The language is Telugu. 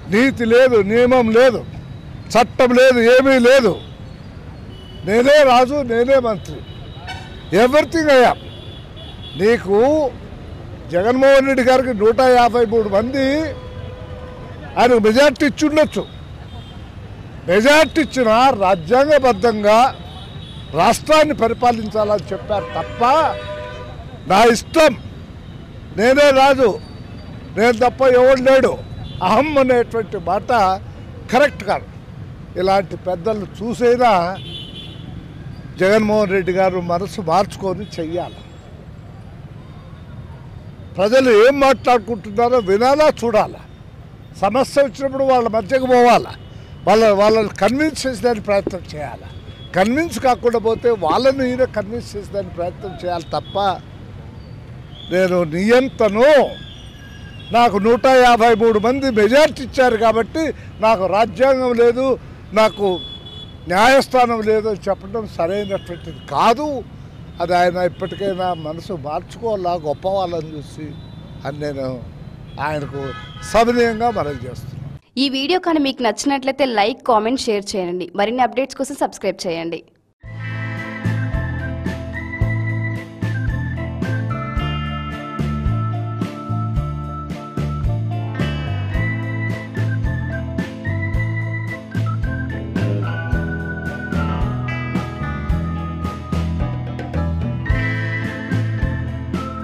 నీతి లేదు నియమం లేదు చట్టం లేదు ఏమీ లేదు నేనే రాజు నేనే మంత్రి ఎవ్రీథింగ్ అయ్యా నీకు జగన్మోహన్ రెడ్డి గారికి నూట యాభై మూడు మంది ఆయనకు మెజార్టీ ఇచ్చి ఉండొచ్చు మెజార్టీ ఇచ్చిన రాజ్యాంగబద్ధంగా రాష్ట్రాన్ని పరిపాలించాలని చెప్పారు తప్ప నా ఇష్టం నేనే రాజు నేను తప్ప ఎవడు లేడు అహం అనేటువంటి మాట కరెక్ట్ కాదు ఇలాంటి పెద్దలు చూసైనా జగన్మోహన్ రెడ్డి గారు మనసు మార్చుకొని చెయ్యాలి ప్రజలు ఏం మాట్లాడుకుంటున్నారో వినాలా చూడాలా సమస్య వచ్చినప్పుడు వాళ్ళ మధ్యకు పోవాలా వాళ్ళ వాళ్ళని కన్విన్స్ చేసేదానికి ప్రయత్నం చేయాలి కన్విన్స్ కాకుండా పోతే వాళ్ళని ఈయన కన్విన్స్ చేసేదానికి ప్రయత్నం చేయాలి తప్ప నేను నియంతను నాకు నూట యాభై మూడు మంది మెజార్టీ ఇచ్చారు కాబట్టి నాకు రాజ్యాంగం లేదు నాకు న్యాయస్థానం లేదు అని చెప్పడం సరైనటువంటిది కాదు అది ఆయన ఇప్పటికైనా మనసు మార్చుకోవాలా గొప్ప వాళ్ళని చూసి అని నేను ఆయనకు సవినయంగా మనవి చేస్తున్నాను ఈ వీడియో కానీ మీకు నచ్చినట్లయితే లైక్ కామెంట్ షేర్ చేయండి మరిన్ని అప్డేట్స్ కోసం సబ్స్క్రైబ్ చేయండి